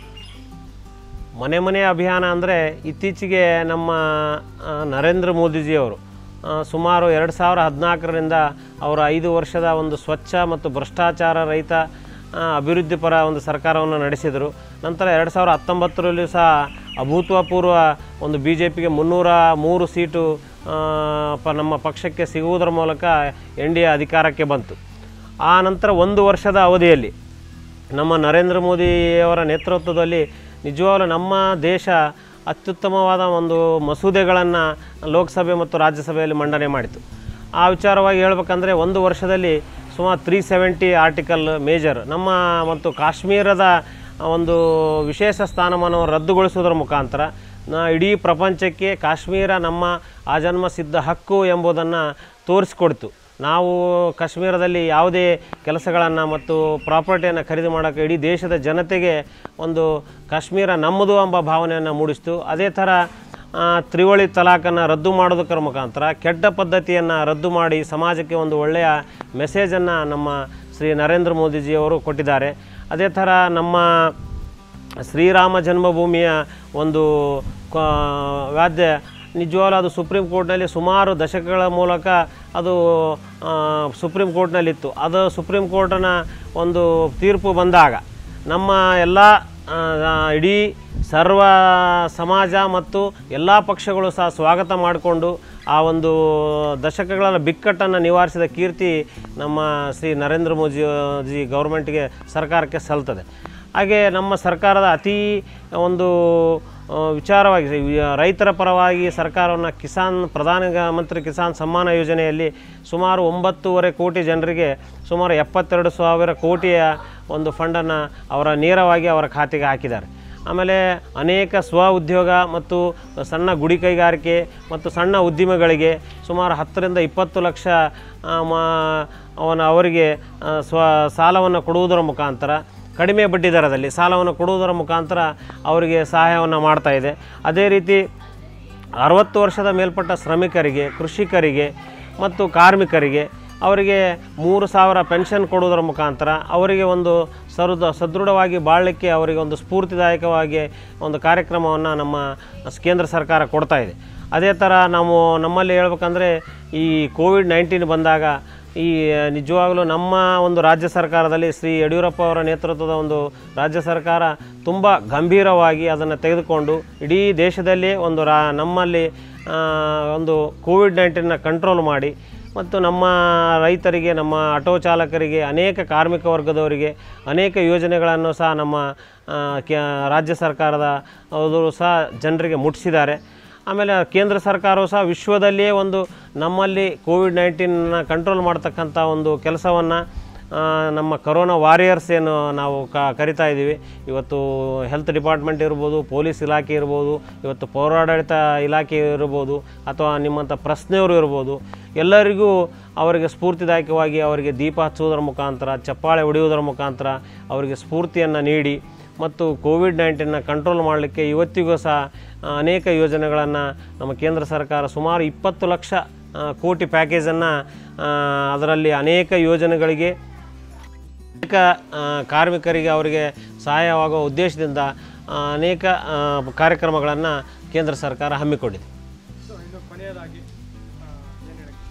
ಮನೆ ಮನೆ ಅಭಿಯಾನ ಅಂದರೆ ಇತ್ತೀಚೆಗೆ ನಮ್ಮ ಆ, ನರೇಂದ್ರ ಮೋದಿಜಿಯವರು ಆ, ಸುಮಾರು ಎರಡು ಸಾವಿರ ಹದಿನಾಲ್ಕರಿಂದ ಅವರ ಐದು ವರ್ಷದ ಒಂದು ಸ್ವಚ್ಛ ಮತ್ತು ಭ್ರಷ್ಟಾಚಾರ ರಹಿತ ಆ, ಅಭಿವೃದ್ಧಿ ಪರ ಒಂದು ಸರ್ಕಾರವನ್ನು ನಡೆಸಿದರು ನಂತರ ಎರಡು ಸಾವಿರ ಹತ್ತೊಂಬತ್ತರಲ್ಲಿಯೂ ಸಹ ಅಭೂತಪೂರ್ವ ಒಂದು ಬಿ ಜೆ ಪಿಗೆ ಮುನ್ನೂರ ಮೂರು ಸೀಟು ಆ, ಪ ನಮ್ಮ ಪಕ್ಷಕ್ಕೆ ಸಿಗುವುದರ ಮೂಲಕ ಎನ್ ಡಿ ಎ ಅಧಿಕಾರಕ್ಕೆ ಬಂತು ಆ ನಂತರ ಒಂದು ವರ್ಷದ ಅವಧಿಯಲ್ಲಿ ನಮ್ಮ ನರೇಂದ್ರ ಮೋದಿಯವರ ನೇತೃತ್ವದಲ್ಲಿ ನಿಜವಾಗಲೂ ನಮ್ಮ ದೇಶ ಅತ್ಯುತ್ತಮವಾದ ಒಂದು ಮಸೂದೆಗಳನ್ನು ಲೋಕಸಭೆ ಮತ್ತು ರಾಜ್ಯಸಭೆಯಲ್ಲಿ ಮಂಡನೆ ಮಾಡಿತು ಆ ವಿಚಾರವಾಗಿ ಹೇಳ್ಬೇಕಂದ್ರೆ ಒಂದು ವರ್ಷದಲ್ಲಿ ಸುಮಾರು ತ್ರೀ ಸೆವೆಂಟಿ ಆರ್ಟಿಕಲ್ ಮೇಜರ್ ನಮ್ಮ ಮತ್ತು ಕಾಶ್ಮೀರದ ಒಂದು ವಿಶೇಷ ಸ್ಥಾನಮಾನವನ್ನು ರದ್ದುಗೊಳಿಸುವುದರ ಮುಖಾಂತರ ನಾ ಇಡೀ ಪ್ರಪಂಚಕ್ಕೆ ಕಾಶ್ಮೀರ ನಮ್ಮ ಆಜನ್ಮ ಸಿದ್ಧ ಹಕ್ಕು ಎಂಬುದನ್ನು ತೋರಿಸಿಕೊಡ್ತು ನಾವು ಕಾಶ್ಮೀರದಲ್ಲಿ ಯಾವುದೇ ಕೆಲಸಗಳನ್ನು ಮತ್ತು ಪ್ರಾಪರ್ಟಿಯನ್ನು ಖರೀದಿ ಮಾಡೋಕ್ಕೆ ಇಡೀ ದೇಶದ ಜನತೆಗೆ ಒಂದು ಕಾಶ್ಮೀರ ನಮ್ಮದು ಎಂಬ ಭಾವನೆಯನ್ನು ಮೂಡಿಸ್ತು ಅದೇ ಥರ ಆ, ತ್ರಿವಳಿ ತಲಾಖನ್ನು ರದ್ದು ಮಾಡೋದಕ್ಕರ ಮುಖಾಂತರ ಕೆಟ್ಟ ಪದ್ಧತಿಯನ್ನು ರದ್ದು ಮಾಡಿ ಸಮಾಜಕ್ಕೆ ಒಂದು ಒಳ್ಳೆಯ ಮೆಸೇಜನ್ನು ನಮ್ಮ ಶ್ರೀ ನರೇಂದ್ರ ಮೋದಿಜಿಯವರು ಕೊಟ್ಟಿದ್ದಾರೆ ಅದೇ ಥರ ನಮ್ಮ ಶ್ರೀರಾಮ ಜನ್ಮಭೂಮಿಯ ಒಂದು ಕ- ವಾದ್ಯ ನಿಜವಾಗ್ಲೂ ಅದು ಸುಪ್ರೀಂ ಕೋರ್ಟ್ನಲ್ಲಿ ಸುಮಾರು ದಶಕಗಳ ಮೂಲಕ ಅದು ಆ, ಸುಪ್ರೀಂ ಕೋರ್ಟ್ನಲ್ಲಿತ್ತು ಅದು ಸುಪ್ರೀಂ ಕೋರ್ಟನ ಒಂದು ತೀರ್ಪು ಬಂದಾಗ ನಮ್ಮ ಎಲ್ಲ ಆ, ಇಡೀ ಸರ್ವ ಸಮಾಜ ಮತ್ತು ಎಲ್ಲ ಪಕ್ಷಗಳು ಸಹ ಸ್ವಾಗತ ಮಾಡಿಕೊಂಡು ಆ ಒಂದು ದಶಕಗಳ ಬಿಕ್ಕಟ್ಟನ್ನು ನಿವಾರಿಸಿದ ಕೀರ್ತಿ ನಮ್ಮ ಶ್ರೀ ನರೇಂದ್ರ ಮೋದಿ ಜಿ ಗೌರ್ಮೆಂಟ್ಗೆ ಸರ್ಕಾರಕ್ಕೆ ಸಲ್ತದೆ ಹಾಗೆ ನಮ್ಮ ಸರ್ಕಾರದ ಅತೀ ಒಂದು ಆ, ವಿಚಾರವಾಗಿ ಈ ರೈತರ ಪರವಾಗಿ ಸರ್ಕಾರವನ್ನು ಕಿಸಾನ್ ಪ್ರಧಾನ ಮಂತ್ರಿ ಕಿಸಾನ್ ಸಮ್ಮಾನ ಯೋಜನೆಯಲ್ಲಿ ಸುಮಾರು ಒಂಬತ್ತೂವರೆ ಕೋಟಿ ಜನರಿಗೆ ಸುಮಾರು ಎಪ್ಪತ್ತೆರಡು ಸಾವಿರ ಕೋಟಿಯ ಒಂದು ಫಂಡನ್ನು ಅವರ ನೇರವಾಗಿ ಅವರ ಖಾತೆಗೆ ಹಾಕಿದ್ದಾರೆ ಆಮೇಲೆ ಅನೇಕ ಸ್ವ ಉದ್ಯೋಗ ಮತ್ತು ಸಣ್ಣ ಗುಡಿ ಕೈಗಾರಿಕೆ ಮತ್ತು ಸಣ್ಣ ಉದ್ದಿಮೆಗಳಿಗೆ ಸುಮಾರು ಹತ್ತರಿಂದ ಇಪ್ಪತ್ತು ಲಕ್ಷ ಆ, ಮಾ ಅವನ ಅವರಿಗೆ ಆ, ಸ್ವ ಸಾಲವನ್ನು ಕೊಡುವುದರ ಮುಖಾಂತರ ಕಡಿಮೆ ಬಡ್ಡಿ ದರದಲ್ಲಿ ಸಾಲವನ್ನು ಕೊಡುವುದರ ಮುಖಾಂತರ ಅವರಿಗೆ ಸಹಾಯವನ್ನು ಮಾಡ್ತಾ ಇದೆ ಅದೇ ರೀತಿ ಅರವತ್ತು ವರ್ಷದ ಮೇಲ್ಪಟ್ಟ ಶ್ರಮಿಕರಿಗೆ ಕೃಷಿಕರಿಗೆ ಮತ್ತು ಕಾರ್ಮಿಕರಿಗೆ ಅವರಿಗೆ ಮೂರು ಸಾವಿರ ಪೆನ್ಷನ್ ಕೊಡುವುದರ ಮುಖಾಂತರ ಅವರಿಗೆ ಒಂದು ಸರುದ ಸದೃಢವಾಗಿ ಬಾಳಲಿಕ್ಕೆ ಅವರಿಗೆ ಒಂದು ಸ್ಫೂರ್ತಿದಾಯಕವಾಗಿ ಒಂದು ಕಾರ್ಯಕ್ರಮವನ್ನು ನಮ್ಮ ಕೇಂದ್ರ ಸರ್ಕಾರ ಕೊಡ್ತಾ ಇದೆ ಅದೇ ಥರ ನಾವು ನಮ್ಮಲ್ಲಿ ಹೇಳ್ಬೇಕಂದ್ರೆ ಈ ಕೋವಿಡ್ ನೈನ್ಟೀನ್ ಬಂದಾಗ ಈ ನಿಜವಾಗಲೂ ನಮ್ಮ ಒಂದು ರಾಜ್ಯ ಸರ್ಕಾರದಲ್ಲಿ ಶ್ರೀ ಯಡಿಯೂರಪ್ಪ ಅವರ ನೇತೃತ್ವದ ಒಂದು ರಾಜ್ಯ ಸರ್ಕಾರ ತುಂಬ ಗಂಭೀರವಾಗಿ ಅದನ್ನು ತೆಗೆದುಕೊಂಡು ಇಡೀ ದೇಶದಲ್ಲೇ ಒಂದು ರಾ ನಮ್ಮಲ್ಲಿ ಆ, ಒಂದು ಕೋವಿಡ್ ನೈನ್ಟೀನ್ನ ಕಂಟ್ರೋಲ್ ಮಾಡಿ ಮತ್ತು ನಮ್ಮ ರೈತರಿಗೆ ನಮ್ಮ ಆಟೋ ಚಾಲಕರಿಗೆ ಅನೇಕ ಕಾರ್ಮಿಕ ವರ್ಗದವರಿಗೆ ಅನೇಕ ಯೋಜನೆಗಳನ್ನು ಸಹ ನಮ್ಮ ಆ, ಕ್ಯಾ ರಾಜ್ಯ ಸರ್ಕಾರದ ಅವರು ಸಹ ಜನರಿಗೆ ಮುಟ್ಟಿಸಿದ್ದಾರೆ ಆಮೇಲೆ ಕೇಂದ್ರ ಸರ್ಕಾರವು ಸಹ ವಿಶ್ವದಲ್ಲಿಯೇ ಒಂದು ನಮ್ಮಲ್ಲಿ ಕೋವಿಡ್ ನೈನ್ಟೀನ್ನ ಕಂಟ್ರೋಲ್ ಮಾಡ್ತಕ್ಕಂಥ ಒಂದು ಕೆಲಸವನ್ನು ನಮ್ಮ ಕರೋನಾ ವಾರಿಯರ್ಸ್ ಏನು ನಾವು ಕ ಕರಿತಾ ಇದ್ದೀವಿ ಇವತ್ತು ಹೆಲ್ತ್ ಡಿಪಾರ್ಟ್ಮೆಂಟ್ ಇರ್ಬೋದು ಪೊಲೀಸ್ ಇಲಾಖೆ ಇರ್ಬೋದು ಇವತ್ತು ಪೌರಾಡಳಿತ ಇಲಾಖೆ ಇರ್ಬೋದು ಅಥವಾ ನಿಮ್ಮಂಥ ಪ್ರಶ್ನೆಯವರು ಇರ್ಬೋದು ಎಲ್ಲರಿಗೂ ಅವರಿಗೆ ಸ್ಫೂರ್ತಿದಾಯಕವಾಗಿ ಅವರಿಗೆ ದೀಪ ಹಚ್ಚುವುದರ ಮುಖಾಂತರ ಚಪ್ಪಾಳೆ ಹೊಡೆಯುವುದರ ಮುಖಾಂತರ ಅವರಿಗೆ ಸ್ಫೂರ್ತಿಯನ್ನು ನೀಡಿ ಮತ್ತು ಕೋವಿಡ್ ನೈನ್ಟೀನ್ನ ಕಂಟ್ರೋಲ್ ಮಾಡಲಿಕ್ಕೆ ಇವತ್ತಿಗೂ ಸಹ ಆ, ಅನೇಕ ಯೋಜನೆಗಳನ್ನು ನಮ್ಮ ಕೇಂದ್ರ ಸರ್ಕಾರ ಸುಮಾರು ಇಪ್ಪತ್ತು ಲಕ್ಷ ಆ, ಕೋಟಿ ಪ್ಯಾಕೇಜನ್ನು ಅದರಲ್ಲಿ ಅನೇಕ ಯೋಜನೆಗಳಿಗೆ ಅನೇಕ ಆ, ಕಾರ್ಮಿಕರಿಗೆ ಅವರಿಗೆ ಸಹಾಯವಾಗುವ ಉದ್ದೇಶದಿಂದ ಆ, ಅನೇಕ ಕಾರ್ಯಕ್ರಮಗಳನ್ನು ಕೇಂದ್ರ ಸರ್ಕಾರ ಹಮ್ಮಿಕೊಂಡಿದೆ ಸೊ ಇನ್ನು ಕೊನೆಯದಾಗಿ ಏನು ಹೇಳಕ್ಕೆ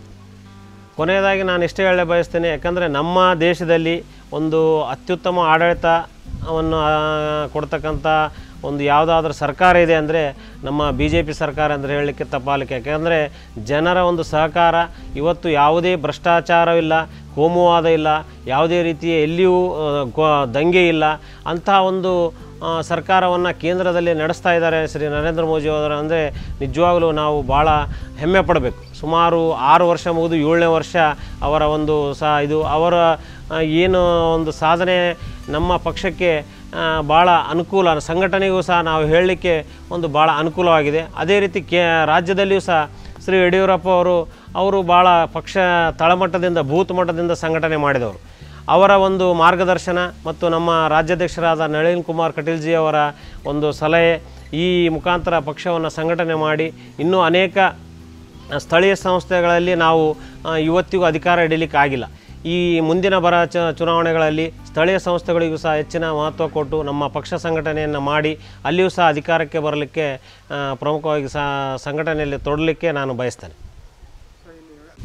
ಇಷ್ಟ ಕೊನೆಯದಾಗಿ ನಾನು ಇಷ್ಟೇ ಹೇಳ ಬಯಸ್ತೇನೆ ಯಾಕಂದರೆ ನಮ್ಮ ದೇಶದಲ್ಲಿ ಒಂದು ಅತ್ಯುತ್ತಮ ಆಡಳಿತವನ್ನು ಆ, ಕೊಡ್ತಕ್ಕಂಥ ಒಂದು ಯಾವುದಾದ್ರೂ ಸರ್ಕಾರ ಇದೆ ಅಂದರೆ ನಮ್ಮ ಬಿ ಜೆ ಪಿ ಸರ್ಕಾರ ಅಂದರೆ ಹೇಳಲಿಕ್ಕೆ ತಪ್ಪಾಲಿಕೆ ಯಾಕೆಂದರೆ ಜನರ ಒಂದು ಸಹಕಾರ ಇವತ್ತು ಯಾವುದೇ ಭ್ರಷ್ಟಾಚಾರವಿಲ್ಲ ಕೋಮುವಾದ ಇಲ್ಲ ಯಾವುದೇ ರೀತಿಯ ಎಲ್ಲಿಯೂ ಆ, ಗೊ- ದಂಗೆ ಇಲ್ಲ ಅಂತಹ ಒಂದು ಸರ್ಕಾರವನ್ನು ಕೇಂದ್ರದಲ್ಲಿ ನಡೆಸ್ತಾ ಇದ್ದಾರೆ ಶ್ರೀ ನರೇಂದ್ರ ಮೋದಿ ಅವರು ಅಂದರೆ ನಿಜವಾಗಲೂ ನಾವು ಭಾಳ ಹೆಮ್ಮೆ ಪಡಬೇಕು ಸುಮಾರು ಆರು ವರ್ಷ ಮುಗಿದು ಏಳನೇ ವರ್ಷ ಅವರ ಒಂದು ಸಹ ಇದು ಅವರ ಆ, ಏನು ಒಂದು ಸಾಧನೆ ನಮ್ಮ ಪಕ್ಷಕ್ಕೆ ಆ, ಭಾಳ ಅನುಕೂಲ ಸಂಘಟನೆಗೂ ಸಹ ನಾವು ಹೇಳಲಿಕ್ಕೆ ಒಂದು ಭಾಳ ಅನುಕೂಲವಾಗಿದೆ ಅದೇ ರೀತಿ ಕೇ ರಾಜ್ಯದಲ್ಲಿಯೂ ಸಹ ಶ್ರೀ ಯಡಿಯೂರಪ್ಪ ಅವರು ಅವರು ಭಾಳ ಪಕ್ಷ ತಳಮಟ್ಟದಿಂದ ಬೂತ್ ಮಟ್ಟದಿಂದ ಸಂಘಟನೆ ಮಾಡಿದವರು ಅವರ ಒಂದು ಮಾರ್ಗದರ್ಶನ ಮತ್ತು ನಮ್ಮ ರಾಜ್ಯಾಧ್ಯಕ್ಷರಾದ ನಳಿನ್ ಕುಮಾರ್ ಕಟೀಲ್ಜಿ ಅವರ ಒಂದು ಸಲಹೆ ಈ ಮುಖಾಂತರ ಪಕ್ಷವನ್ನು ಸಂಘಟನೆ ಮಾಡಿ ಇನ್ನೂ ಅನೇಕ ಸ್ಥಳೀಯ ಸಂಸ್ಥೆಗಳಲ್ಲಿ ನಾವು ಆ, ಇವತ್ತಿಗೂ ಅಧಿಕಾರ ಹಿಡಿಲಿಕ್ಕೆ ಆಗಿಲ್ಲ ಈ ಮುಂದಿನ ಬರ ಚ ಚುನಾವಣೆಗಳಲ್ಲಿ ಸ್ಥಳೀಯ ಸಂಸ್ಥೆಗಳಿಗೂ ಸಹ ಹೆಚ್ಚಿನ ಮಹತ್ವ ಕೊಟ್ಟು ನಮ್ಮ ಪಕ್ಷ ಸಂಘಟನೆಯನ್ನು ಮಾಡಿ ಅಲ್ಲಿಯೂ ಸಹ ಅಧಿಕಾರಕ್ಕೆ ಬರಲಿಕ್ಕೆ ಆ, ಪ್ರಮುಖವಾಗಿ ಸಹ ಸಂಘಟನೆಯಲ್ಲಿ ತೊಡಲಿಕ್ಕೆ ನಾನು ಬಯಸ್ತೇನೆ ಸೊ ಇನ್ನು ಇವಾಗ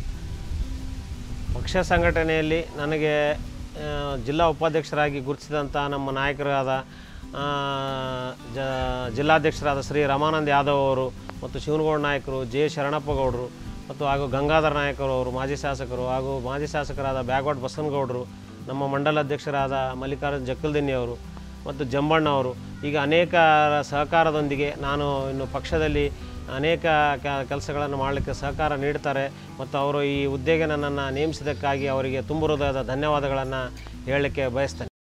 ಪಕ್ಷ ಸಂಘಟನೆಯಲ್ಲಿ ನನಗೆ ಆ, ಜಿಲ್ಲಾ ಉಪಾಧ್ಯಕ್ಷರಾಗಿ ಗುರುತಿಸಿದಂಥ ನಮ್ಮ ನಾಯಕರಾದ ಆ, ಜ ಜಿಲ್ಲಾಧ್ಯಕ್ಷರಾದ ಶ್ರೀ ರಮಾನಂದ್ ಯಾದವ್ ಅವರು ಮತ್ತು ಶಿವನಗೌಡ ನಾಯಕರು ಜೆ ಶರಣಪ್ಪ ಗೌಡರು ಮತ್ತು ಹಾಗೂ ಗಂಗಾಧರ ನಾಯಕರು ಅವರು ಮಾಜಿ ಶಾಸಕರು ಹಾಗೂ ಮಾಜಿ ಶಾಸಕರಾದ ಬ್ಯಾಗ್ವಾಡ್ ಬಸವನಗೌಡರು ನಮ್ಮ ಮಂಡಲ ಅಧ್ಯಕ್ಷರಾದ ಮಲ್ಲಿಕಾರ್ಜುನ್ ಜಕ್ಕಲ್ದಿನ್ನಿ ಅವರು ಮತ್ತು ಜಂಬಣ್ಣ ಅವರು ಈಗ ಅನೇಕ ಸಹಕಾರದೊಂದಿಗೆ ನಾನು ಇನ್ನು ಪಕ್ಷದಲ್ಲಿ ಅನೇಕ ಕೆಲಸಗಳನ್ನು ಮಾಡಲಿಕ್ಕೆ ಸಹಕಾರ ನೀಡ್ತಾರೆ ಮತ್ತು ಅವರು ಈ ಹುದ್ದೆಗೆ ನನ್ನನ್ನು ನೇಮಿಸಿದ್ದಕ್ಕಾಗಿ ಅವರಿಗೆ ತುಂಬ ಹೃದಯದ ಧನ್ಯವಾದಗಳನ್ನು ಹೇಳಲಿಕ್ಕೆ ಬಯಸ್ತೇನೆ